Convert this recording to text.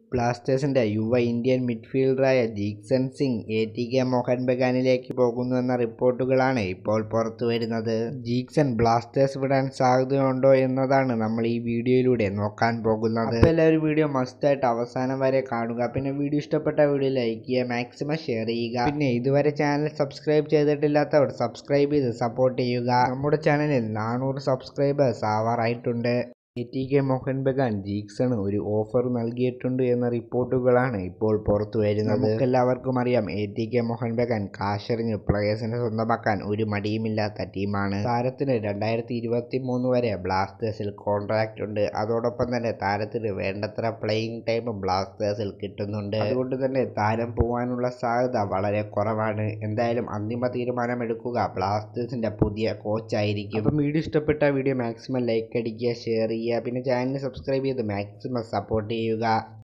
ബ്ലാസ്റ്റേഴ്സിന്റെ യുവ ഇന്ത്യൻ മിഡ്ഫീൽഡറായ Jeakson Singh A T K Mohun ബഗാനിലേക്ക് പോകുന്നുവെന്ന റിപ്പോർട്ടുകളാണ് ഇപ്പോൾ പുറത്തുവരുന്നത് ജീക്സൺ ബ്ലാസ്റ്റേഴ്സ് വിടാൻ സാധ്യതയുണ്ടോ എന്നതാണ് നമ്മൾ ഈ വീഡിയോയിലൂടെ നോക്കാൻ പോകുന്നത് അപ്പോൾ എല്ലാവരും വീഡിയോ മസ്റ്റായിട്ട് അവസാനം വരെ കാണുക പിന്നെ വീഡിയോ ഇഷ്ടപ്പെട്ട വീഡിയോ ലൈക്ക് ചെയ്യുക മാക്സിമം ഷെയർ ചെയ്യുക പിന്നെ ഇതുവരെ ചാനൽ സബ്സ്ക്രൈബ് ചെയ്തിട്ടില്ലാത്തവർ സബ്സ്ക്രൈബ് ചെയ്ത് സപ്പോർട്ട് ചെയ്യുക നമ്മുടെ ചാനലിൽ നാനൂറ് സബ്സ്ക്രൈബേഴ്സ് ആവാറായിട്ടുണ്ട് A T K Mohun Bagan ജീക്സണ് ഒരു ഓഫർ നൽകിയിട്ടുണ്ട് എന്ന റിപ്പോർട്ടുകളാണ് ഇപ്പോൾ പുറത്തു വരുന്നത് നമുക്കെല്ലാവർക്കും അറിയാം A T K Mohun Bagan കാശെറിഞ്ഞ് പ്ലേയേഴ്സിനെ സ്വന്തമാക്കാൻ ഒരു മടിയുമില്ലാത്ത ടീമാണ് താരത്തിന് രണ്ടായിരത്തി ഇരുപത്തി മൂന്ന് വരെ ബ്ലാസ്റ്റേഴ്സിൽ കോൺട്രാക്റ്റ് ഉണ്ട് അതോടൊപ്പം തന്നെ താരത്തിന് വേണ്ടത്ര പ്ലേയിങ് ടൈം ബ്ലാസ്റ്റേഴ്സിൽ കിട്ടുന്നുണ്ട് അതുകൊണ്ട് തന്നെ താരം പോകാനുള്ള സാധ്യത വളരെ കുറവാണ് എന്തായാലും അന്തിമ തീരുമാനമെടുക്കുക ബ്ലാസ്റ്റേഴ്സിന്റെ പുതിയ കോച്ചായിരിക്കും അപ്പം വീഡിയോ ഇഷ്ടപ്പെട്ട വീഡിയോ മാക്സിമം ലൈക്ക് അടിക്കുക ഷെയർ ചെയ്യുക പിന്നെ ചാനൽ സബ്സ്ക്രൈബ് ചെയ്ത് മാക്സിമം സപ്പോർട്ട് ചെയ്യുക